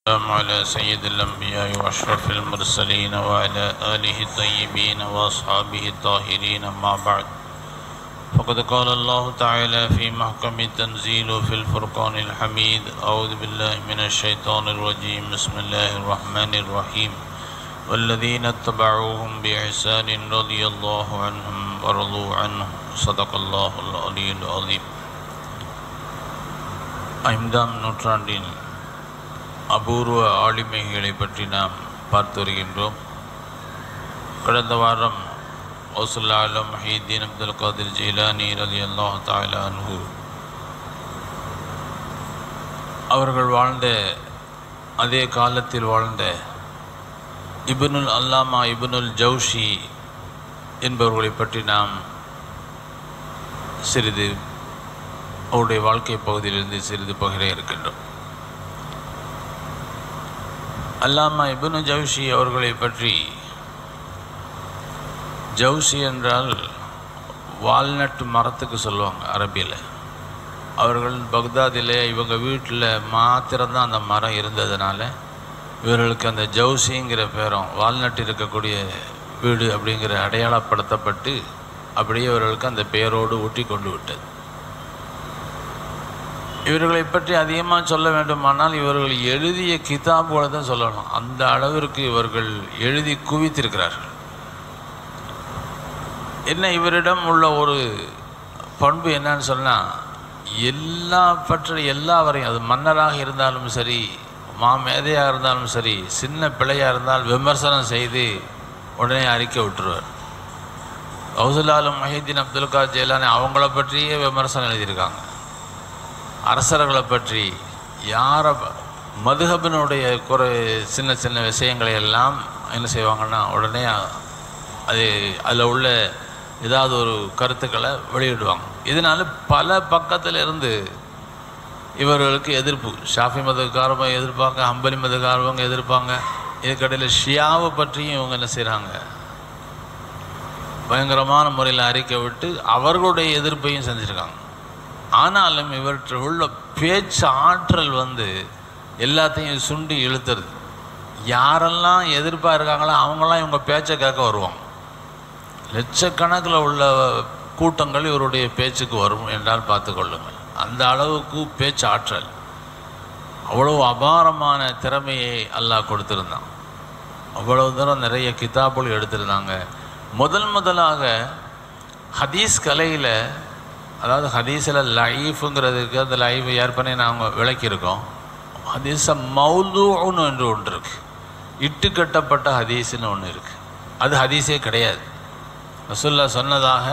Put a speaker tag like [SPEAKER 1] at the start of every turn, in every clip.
[SPEAKER 1] السلام على سيد الأنبياء وأشرف المرسلين وعلى آله الطيبين وأصحابه الطاهرين أما بعد فقد قال الله تعالى في محكم التنزيل في الفرقان الحميد أعوذ بالله من الشيطان الرجيم بسم الله الرحمن الرحيم والذين اتبعوهم بإحسان رضي الله عنهم ورضوا عنه صدق الله العلي العظيم ஐந்தாம் நூற்றாண்டின் அபூர்வ ஆளுமைகளை பற்றி நாம் பார்த்து வருகின்றோம் கடந்த வாரம் ஓசுல்லா அலம் ஹீதீன் அப்துல் காதிர் ஜீலானி ரலி அல்லாஹ் தாலா அன்ஹு அவர்கள் வாழ்ந்த அதே காலத்தில் வாழ்ந்த இப்னுல் அல்லாமா இப்னுல் ஜவுஷி என்பவர்களை பற்றி நாம் சிறிது அவருடைய வாழ்க்கை பகுதியிலிருந்து சிறிது பகிர இருக்கின்றோம் அல்லாமா இப்னு ஜவுஷி அவர்களை பற்றி ஜவுஷி என்றால் வால்நட் மரத்துக்கு சொல்லுவாங்க அரபியில் அவர்கள் பக்தாதிலே இவங்க வீட்டில் மாத்திரம்தான் அந்த மரம் இருந்ததுனால இவர்களுக்கு அந்த ஜவுசிங்கிற பேரும் வால்நட் இருக்கக்கூடிய வீடு அப்படிங்கிற அடையாளப்படுத்தப்பட்டு அப்படியே இவர்களுக்கு அந்த பெயரோடு ஊட்டி கொண்டு விட்டது இவர்களை பற்றி அதிகமாக சொல்ல வேண்டுமானால் இவர்கள் எழுதிய கிதாபுகளை தான் சொல்லணும் அந்த அளவிற்கு இவர்கள் எழுதி குவித்திருக்கிறார்கள் என்ன இவரிடம் உள்ள ஒரு பண்பு என்னன்னு சொன்னால் எல்லா பற்ற எல்லாவரையும் அது மன்னராக இருந்தாலும் சரி மாமேதையாக இருந்தாலும் சரி சின்ன பிள்ளையாக இருந்தால் விமர்சனம் செய்து உடனே அறிக்கை விட்டுருவார் கௌசலாலும் மஹிதீன் அப்துல் கார் ஜெயலானி அவங்கள பற்றியே விமர்சனம் எழுதியிருக்காங்க அரசர்களை பற்றி யாரை மதுஹபினுடைய குறை சின்ன சின்ன விஷயங்களை எல்லாம் என்ன செய்வாங்கன்னா உடனே அது அதில் உள்ள ஏதாவது ஒரு கருத்துக்களை வெளியிடுவாங்க இதனால பல பக்கத்தில் இருந்து இவர்களுக்கு எதிர்ப்பு ஷாஃபி மதக்காரவங்க எதிர்ப்பாங்க ஹம்பலி மதக்காரவங்க எதிர்ப்பாங்க இதுக்கடையில் ஷியாவை பற்றியும் இவங்க என்ன செய்கிறாங்க பயங்கரமான முறையில் அறிக்கை விட்டு அவர்களுடைய எதிர்ப்பையும் செஞ்சுருக்காங்க ஆனாலும் இவற்றை உள்ள பேச்சு ஆற்றல் வந்து எல்லாத்தையும் சுண்டி இழுத்துறது யாரெல்லாம் எதிர்ப்பாக இருக்காங்களோ அவங்களாம் இவங்க பேச்சை கேட்க வருவாங்க லட்சக்கணக்கில் உள்ள கூட்டங்கள் இவருடைய பேச்சுக்கு வரும் என்றால் பார்த்து கொள்ளுங்கள் அந்த அளவுக்கு பேச்சு ஆற்றல் அவ்வளவு அபாரமான திறமையை அல்லாஹ் கொடுத்துருந்தான் அவ்வளவு தூரம் நிறைய கிதாபுகள் எடுத்திருந்தாங்க முதல் முதலாக ஹதீஸ் கலையில் அதாவது ஹதீஸில் லைஃபுங்கிறதுக்கு அந்த லைஃப் ஏற்கனவே நாங்கள் விளக்கியிருக்கோம் ஹதீஸை மௌலூன்னு என்று ஒன்று இருக்குது இட்டு கட்டப்பட்ட ஹதீஸ்னு ஒன்று இருக்குது அது ஹதீஸே கிடையாது ரசுல்லா சொன்னதாக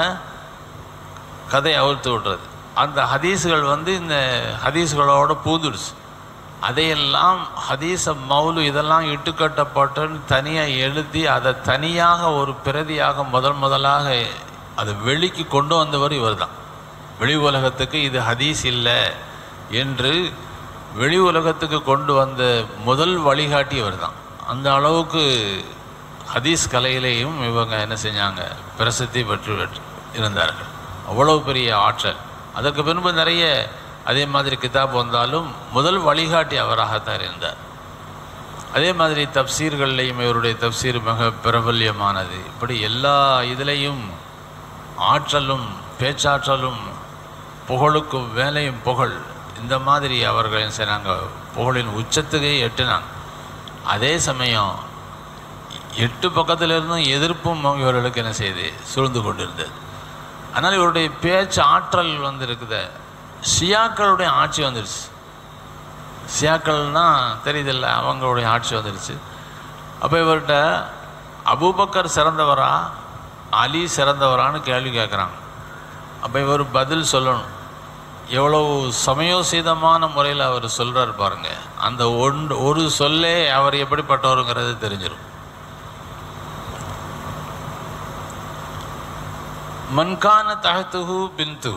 [SPEAKER 1] கதை அவிழ்த்து விடுறது அந்த ஹதீஸுகள் வந்து இந்த ஹதீஸுகளோட பூந்துடுச்சு அதையெல்லாம் ஹதீஸ மௌலு இதெல்லாம் இட்டுக்கட்டப்பட்டுன்னு தனியாக எழுதி அதை தனியாக ஒரு பிரதியாக முதல் முதலாக அதை வெளிக்கு கொண்டு வந்தவர் இவர் தான் வெளி உலகத்துக்கு இது ஹதீஸ் இல்லை என்று வெளி உலகத்துக்கு கொண்டு வந்த முதல் வழிகாட்டி இவர் தான் அந்த அளவுக்கு ஹதீஸ் கலையிலேயும் இவங்க என்ன செஞ்சாங்க பிரசித்தி பெற்று இருந்தார்கள் அவ்வளவு பெரிய ஆற்றல் அதற்கு பின்பு நிறைய அதே மாதிரி கிதாப் வந்தாலும் முதல் வழிகாட்டி அவராகத்தான் இருந்தார் அதே மாதிரி தப்சீர்கள்லையும் இவருடைய தப்சீர் மிக பிரபல்யமானது இப்படி எல்லா இதுலேயும் ஆற்றலும் பேச்சாற்றலும் புகழுக்கும் வேலையும் புகழ் இந்த மாதிரி அவர்கள் என்ன செய்கிறாங்க புகழின் உச்சத்துக்கே எட்டுனாங்க அதே சமயம் எட்டு பக்கத்தில் இருந்தும் எதிர்ப்பும் இவர்களுக்கு என்ன செய்யுது சூழ்ந்து கொண்டிருந்தது ஆனால் இவருடைய பேச்சு ஆற்றல் வந்து இருக்குது ஷியாக்களுடைய ஆட்சி வந்துடுச்சு ஷியாக்கள்னால் தெரியுதில்ல அவங்களுடைய ஆட்சி வந்துடுச்சு அப்போ இவர்கிட்ட அபூபக்கர் சிறந்தவரா அலி சிறந்தவரான்னு கேள்வி கேட்குறாங்க அப்போ இவர் பதில் சொல்லணும் எவ்வளவு சமயோசிதமான முறையில் அவர் சொல்கிறார் பாருங்க அந்த ஒன்று ஒரு சொல்லே அவர் எப்படிப்பட்டவருங்கிறது தெரிஞ்சிடும் மன்கான தகத்துகு பின்துகு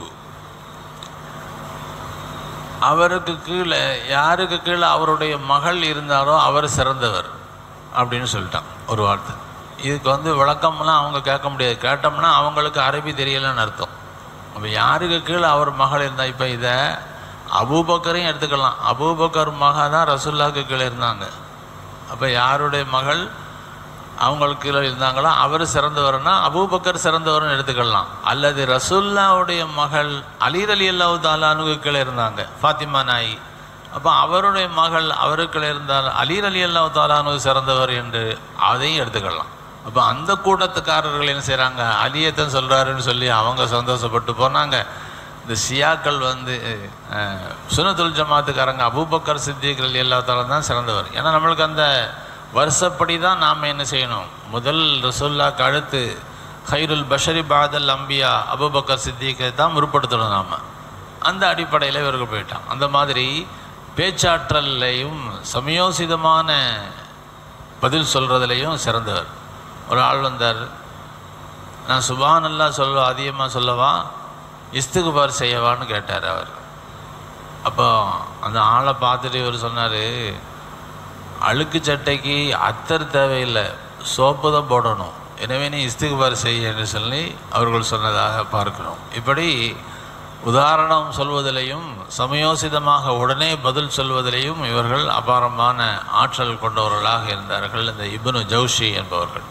[SPEAKER 1] அவருக்கு கீழே யாருக்கு கீழே அவருடைய மகள் இருந்தாரோ அவர் சிறந்தவர் அப்படின்னு சொல்லிட்டான் ஒரு வார்த்தை இதுக்கு வந்து விளக்கம்லாம் அவங்க கேட்க முடியாது கேட்டோம்னா அவங்களுக்கு அரபி தெரியலன்னு அர்த்தம் அப்போ யாருக்கு கீழே அவர் மகள் இருந்தால் இப்போ இதை அபூபக்கரையும் எடுத்துக்கலாம் அபூபக்கர் மகா தான் ரசுல்லாக்கு கீழே இருந்தாங்க அப்போ யாருடைய மகள் அவங்களுக்கு கீழே இருந்தாங்களோ அவர் சிறந்தவர்னா அபூபக்கர் சிறந்தவர்னு எடுத்துக்கலாம் அல்லது ரசுல்லாவுடைய மகள் அலீர் அலி அல்லாஹு தாலானுக்கு கீழே இருந்தாங்க ஃபாத்திமா நாயி அப்போ அவருடைய மகள் அவருக்கு இருந்தால் அலீர் அலி அல்லாஹு தாலானு சிறந்தவர் என்று அதையும் எடுத்துக்கலாம் அப்போ அந்த கூட்டத்துக்காரர்கள் என்ன செய்கிறாங்க அலியத்தன் சொல்கிறாருன்னு சொல்லி அவங்க சந்தோஷப்பட்டு போனாங்க இந்த ஷியாக்கள் வந்து அஹ், சுனத்துல் ஜமாத்துக்காரங்க அபூபக்கர் சித்திக் அலி அல்லா தாலா தான் சிறந்தவர் ஏன்னா நம்மளுக்கு அந்த வருஷப்படி தான் நாம் என்ன செய்யணும் முதல் ரசுல்லாக்கு அடுத்து ஹைருல் பஷரி பாதல் அம்பியா அபூபக்கர் சித்திக்கை தான் முற்படுத்தணும் நாம் அந்த அடிப்படையில் இவர்கள் போயிட்டான் அந்த மாதிரி பேச்சாற்றல்லையும் சமயோசிதமான பதில் சொல்கிறதுலையும் சிறந்தவர் ஒரு ஆள் வந்தார் நான் சுபானல்லா சொல்ல அதிகமாக சொல்லவா இஸ்துகுபார் செய்யவான்னு கேட்டார் அவர் அப்போ அந்த ஆளை பார்த்துட்டு இவர் சொன்னார் அழுக்கு சட்டைக்கு அத்தர் தேவையில்லை சோப்பு தான் போடணும் எனவே நீ இஸ்துகுபார் செய்ய என்று சொல்லி அவர்கள் சொன்னதாக பார்க்கிறோம் இப்படி உதாரணம் சொல்வதிலையும் சமயோசிதமாக உடனே பதில் சொல்வதிலையும் இவர்கள் அபாரமான ஆற்றல் கொண்டவர்களாக இருந்தார்கள் இந்த இப்னு ஜவுஷி என்பவர்கள்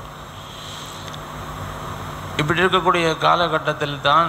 [SPEAKER 1] இப்படி இருக்கக்கூடிய காலகட்டத்தில் தான்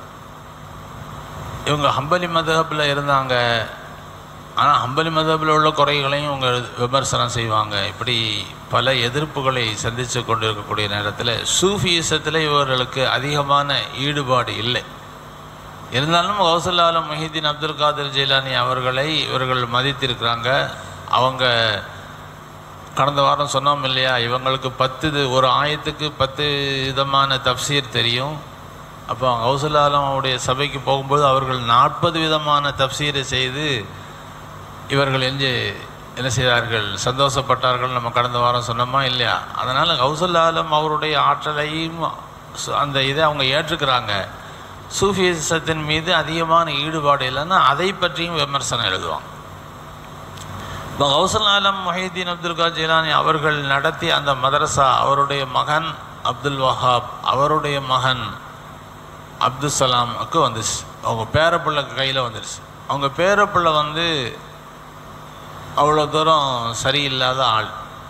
[SPEAKER 1] இவங்க ஹம்பலி மதஹபில் இருந்தாங்க ஆனால் ஹம்பலி மதஹபில் உள்ள குறைகளையும் இவங்க விமர்சனம் செய்வாங்க இப்படி பல எதிர்ப்புகளை சந்தித்து கொண்டிருக்கக்கூடிய நேரத்தில் சூஃபியிசத்தில் இவர்களுக்கு அதிகமான ஈடுபாடு இல்லை இருந்தாலும் கௌசல்லாலம் மொஹிதீன் அப்துல் காதர் ஜெயிலானி அவர்களை இவர்கள் மதித்திருக்கிறாங்க அவங்க கடந்த வாரம் சொன்னோம் இல்லையா இவங்களுக்கு பத்து இது ஒரு ஆயத்துக்கு பத்து விதமான தப்சீர் தெரியும் அப்போ கௌசல்லாலம் அவருடைய சபைக்கு போகும்போது அவர்கள் நாற்பது விதமான தப்சீரை செய்து இவர்கள் எஞ்சு என்ன செய்தார்கள் சந்தோஷப்பட்டார்கள் நம்ம கடந்த வாரம் சொன்னோமா இல்லையா அதனால் கௌசல்லாலம் அவருடைய ஆற்றலையும் சு- அந்த இதை அவங்க ஏற்றுக்கிறாங்க சூஃபிசத்தின் மீது அதிகமான ஈடுபாடு இல்லைன்னா அதை பற்றியும் விமர்சனம் எழுதுவாங்க இப்போ கௌசல் ஆலம் மொஹிதீன் அப்துல் கார் ஜிலானி அவர்கள் நடத்தி அந்த மதரசா அவருடைய மகன் அப்துல் வஹாப் அவருடைய மகன் அப்துல் சலாமுக்கு வந்துச்சு அவங்க பேரப்பிள்ளை கையில் வந்துடுச்சு அவங்க பேரப்பிள்ளை வந்து அவ்வளோ தூரம் சரியில்லாத ஆள்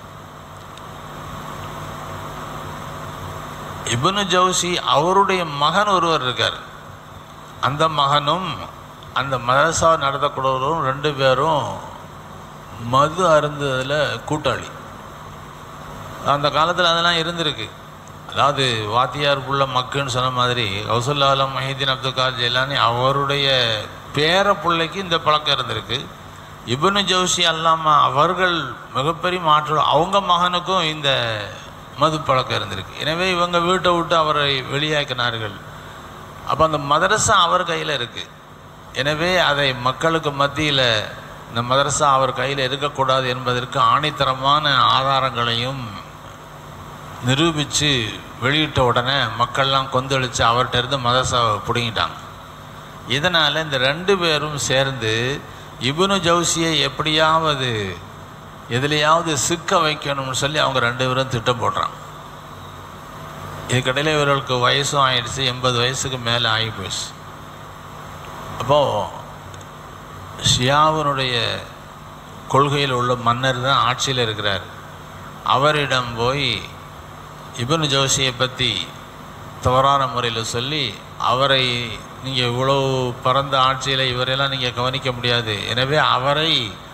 [SPEAKER 1] இப்னு ஜவுசி அவருடைய மகன் ஒருவர் இருக்கார் அந்த மகனும் அந்த மதரசா நடத்தக்கூடியவரும் ரெண்டு பேரும் மது அருந்துவதில் கூட்டாளி அந்த காலத்தில் அதெல்லாம் இருந்திருக்கு அதாவது வாத்தியார் புள்ள மக்குன்னு சொன்ன மாதிரி கௌசல்லா ஆலம் மஹிதீன் அப்துல் கார் ஜெயிலானி அவருடைய பேர பிள்ளைக்கு இந்த பழக்கம் இருந்திருக்கு இப்னு ஜவுசி அல்லாம அவர்கள் மிகப்பெரிய மாற்று அவங்க மகனுக்கும் இந்த மது பழக்கம் இருந்திருக்கு எனவே இவங்க வீட்டை விட்டு அவரை வெளியாக்கினார்கள் அப்போ அந்த மதரசா அவர் கையில் இருக்குது எனவே அதை மக்களுக்கு மத்தியில் இந்த மதரசா அவர் கையில் இருக்கக்கூடாது என்பதற்கு ஆணித்தரமான ஆதாரங்களையும் நிரூபித்து வெளியிட்ட உடனே மக்கள்லாம் கொந்தளித்து அவர்கிட்ட இருந்து மதரசாவை பிடுங்கிட்டாங்க இதனால் இந்த ரெண்டு பேரும் சேர்ந்து இப்னு ஜவுசியை எப்படியாவது எதுலையாவது சிக்க வைக்கணும்னு சொல்லி அவங்க ரெண்டு பேரும் திட்டம் போடுறாங்க இதுக்கடையில் இவர்களுக்கு வயசும் ஆயிடுச்சு எண்பது வயசுக்கு மேலே ஆகி போயிடுச்சு அப்போது ஷியாவினுடைய கொள்கையில் உள்ள மன்னர் தான் ஆட்சியில் இருக்கிறார் அவரிடம் போய் இப்னு ஜோஷியை பற்றி தவறான முறையில் சொல்லி அவரை நீங்கள் இவ்வளோ பரந்த ஆட்சியில் இவரெல்லாம் நீங்கள் கவனிக்க முடியாது எனவே அவரை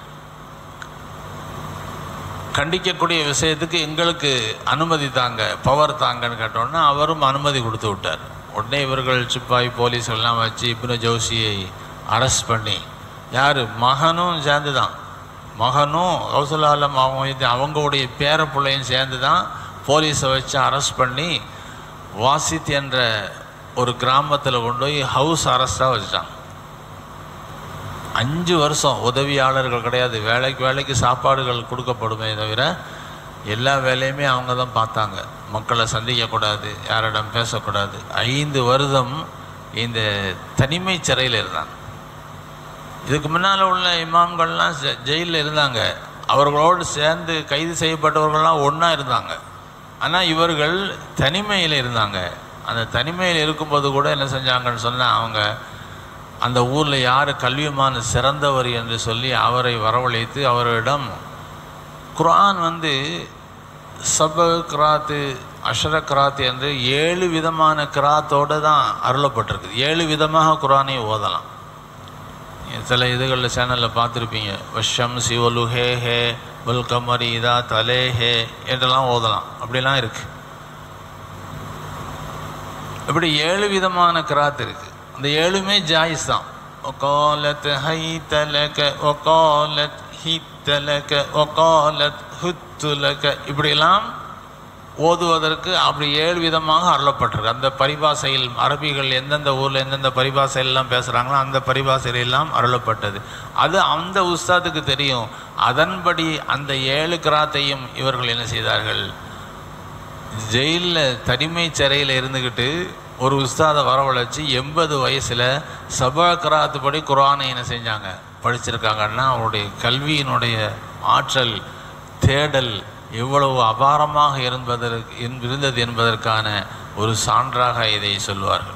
[SPEAKER 1] கண்டிக்கக்கூடிய விஷயத்துக்கு எங்களுக்கு அனுமதி தாங்க பவர் தாங்கன்னு கேட்டோன்னா அவரும் அனுமதி கொடுத்து விட்டார் உடனே இவர்கள் சிப்பாய் போலீஸ் எல்லாம் வச்சு இப்னு ஜோஷியை அரெஸ்ட் பண்ணி யார் மகனும் சேர்ந்து தான் மகனும் கௌசலாலம் அவங்க அவங்களுடைய பேர பிள்ளையும் சேர்ந்து தான் போலீஸை வச்சு அரெஸ்ட் பண்ணி வாசித் என்ற ஒரு கிராமத்தில் கொண்டு போய் ஹவுஸ் அரெஸ்டாக வச்சுட்டாங்க அஞ்சு வருஷம் உதவியாளர்கள் கிடையாது வேலைக்கு வேலைக்கு சாப்பாடுகள் கொடுக்கப்படுமே தவிர எல்லா வேலையுமே அவங்க தான் பார்த்தாங்க மக்களை சந்திக்கக்கூடாது யாரிடம் பேசக்கூடாது ஐந்து வருடம் இந்த தனிமை சிறையில் இருந்தாங்க இதுக்கு முன்னால் உள்ள இமாம்கள்லாம் ஜெ- ஜெயிலில் இருந்தாங்க அவர்களோடு சேர்ந்து கைது செய்யப்பட்டவர்கள்லாம் ஒன்றா இருந்தாங்க ஆனால் இவர்கள் தனிமையில் இருந்தாங்க அந்த தனிமையில் இருக்கும்போது கூட என்ன செஞ்சாங்கன்னு சொன்னால் அவங்க அந்த ஊரில் யார் கல்விமான சிறந்தவர் என்று சொல்லி அவரை வரவழைத்து அவரிடம் குர்ஆன் வந்து சப கிராத்து அஷர கிராத் என்று ஏழு விதமான கிராத்தோடு தான் அருளப்பட்டிருக்கு ஏழு விதமாக குர்ஆனை ஓதலாம் சில இதுகளில் சேனலில் பார்த்துருப்பீங்க வஷம் சிவலு ஹே ஹே வல் கமரி இதா தலே ஹே என்றெல்லாம் ஓதலாம் அப்படிலாம் இருக்கு இப்படி ஏழு விதமான கிராத் இருக்கு அந்த ஏழுமே ஜாயிஸ் தான் ஒகாலத் ஹை தலக ஒகாலத் ஹி தலக ஒகாலத் ஹுத்துலக இப்படியெல்லாம் ஓதுவதற்கு அப்படி ஏழு விதமாக அருளப்பட்டிருக்கு அந்த பரிபாசையில் அரபிகள் எந்தெந்த ஊரில் எந்தெந்த பரிபாசையெல்லாம் பேசுகிறாங்களோ அந்த பரிபாசையில் எல்லாம் அருளப்பட்டது அது அந்த உஸ்தாதுக்கு தெரியும் அதன்படி அந்த ஏழு கிராத்தையும் இவர்கள் என்ன செய்தார்கள் ஜெயிலில் தனிமை சிறையில் இருந்துக்கிட்டு ஒரு உஸ்தாதை வரவழைச்சி எண்பது வயசில் சபா கிராத்து படி குரானை என்ன செஞ்சாங்க படிச்சிருக்காங்கன்னா அவருடைய கல்வியினுடைய ஆற்றல் தேடல் எவ்வளவு அபாரமாக என்பதற்கு என்ப- இருந்தது என்பதற்கான ஒரு சான்றாக இதை சொல்வார்கள்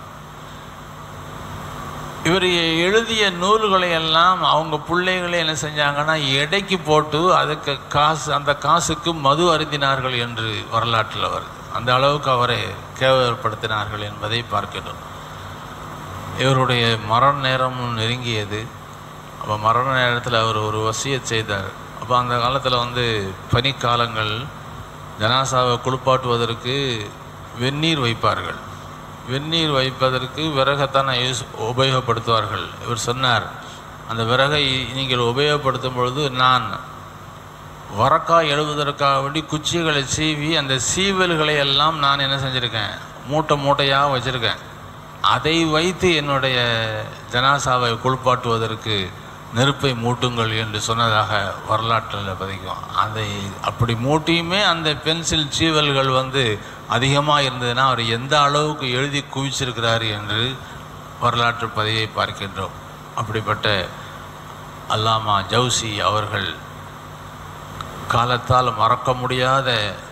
[SPEAKER 1] இவர் எழுதிய நூல்களை எல்லாம் அவங்க பிள்ளைகளே என்ன செஞ்சாங்கன்னா எடைக்கு போட்டு அதுக்கு காசு அந்த காசுக்கு மது அருந்தினார்கள் என்று வரலாற்றில் வருது அந்த அளவுக்கு அவரை கேவலப்படுத்தினார்கள் என்பதை பார்க்கிறோம் இவருடைய மரண நேரமும் நெருங்கியது அப்போ மரண நேரத்தில் அவர் ஒரு வசியத் செய்தார் அப்போ அந்த காலத்தில் வந்து பனிக்காலங்கள் ஜனாசாவை குளிப்பாட்டுவதற்கு வெந்நீர் வைப்பார்கள் வெந்நீர் வைப்பதற்கு விறகைத்தான் யூஸ் உபயோகப்படுத்துவார்கள் இவர் சொன்னார் அந்த விறகை நீங்கள் உபயோகப்படுத்தும் பொழுது நான் வரக்காய் எழுவதற்காக வேண்டி குச்சிகளை சீவி அந்த சீவல்களை எல்லாம் நான் என்ன செஞ்சுருக்கேன் மூட்டை மூட்டையாக வச்சுருக்கேன் அதை வைத்து என்னுடைய ஜனாசாவை குளிப்பாட்டுவதற்கு நெருப்பை மூட்டுங்கள் என்று சொன்னதாக வரலாற்றில் பதிக்கும் அதை அப்படி மூட்டியுமே அந்த பென்சில் சீவல்கள் வந்து அதிகமாக இருந்ததுன்னா அவர் எந்த அளவுக்கு எழுதி குவிச்சிருக்கிறார் என்று வரலாற்று பதிவை பார்க்கின்றோம் அப்படிப்பட்ட அல்லாமா ஜவுசி அவர்கள் காலத்தால் மறக்க முடியாத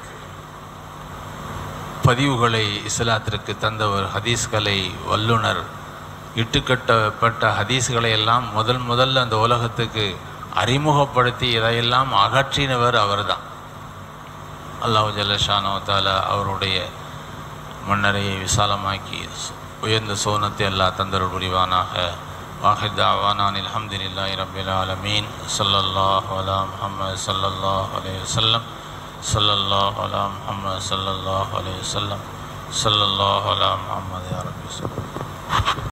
[SPEAKER 1] பதிவுகளை இஸ்லாத்திற்கு தந்தவர் ஹதீஸ்களை வல்லுனர் இட்டுக்கட்டப்பட்ட ஹதீஸ்களை எல்லாம் முதல் முதல்ல அந்த உலகத்துக்கு அறிமுகப்படுத்தி இதையெல்லாம் அகற்றினவர் அவர்தான் அல்லாஹ் ஜல்லஷானோ தாலா அவருடைய மன்னரையை விசாலமாக்கி சு- உயர்ந்த சோனத்தை அல்லாஹ் தந்தருள் புரிவானாக வாஹித் அவானான் அல்ஹம்துலில்லாஹி ரப்பில் ஆலமீன் ஸல்லல்லாஹு அலா முஹம்மது ஸல்லல்லாஹு அலைஹி வஸல்லம் ஸல்லல்லாஹு அலா முஹம்மது ஸல்லல்லாஹு அலைஹி வஸல்லம் ஸல்லல்லாஹு அலா முஹம்மது யா ரப்பி ஸல்லல்லாஹு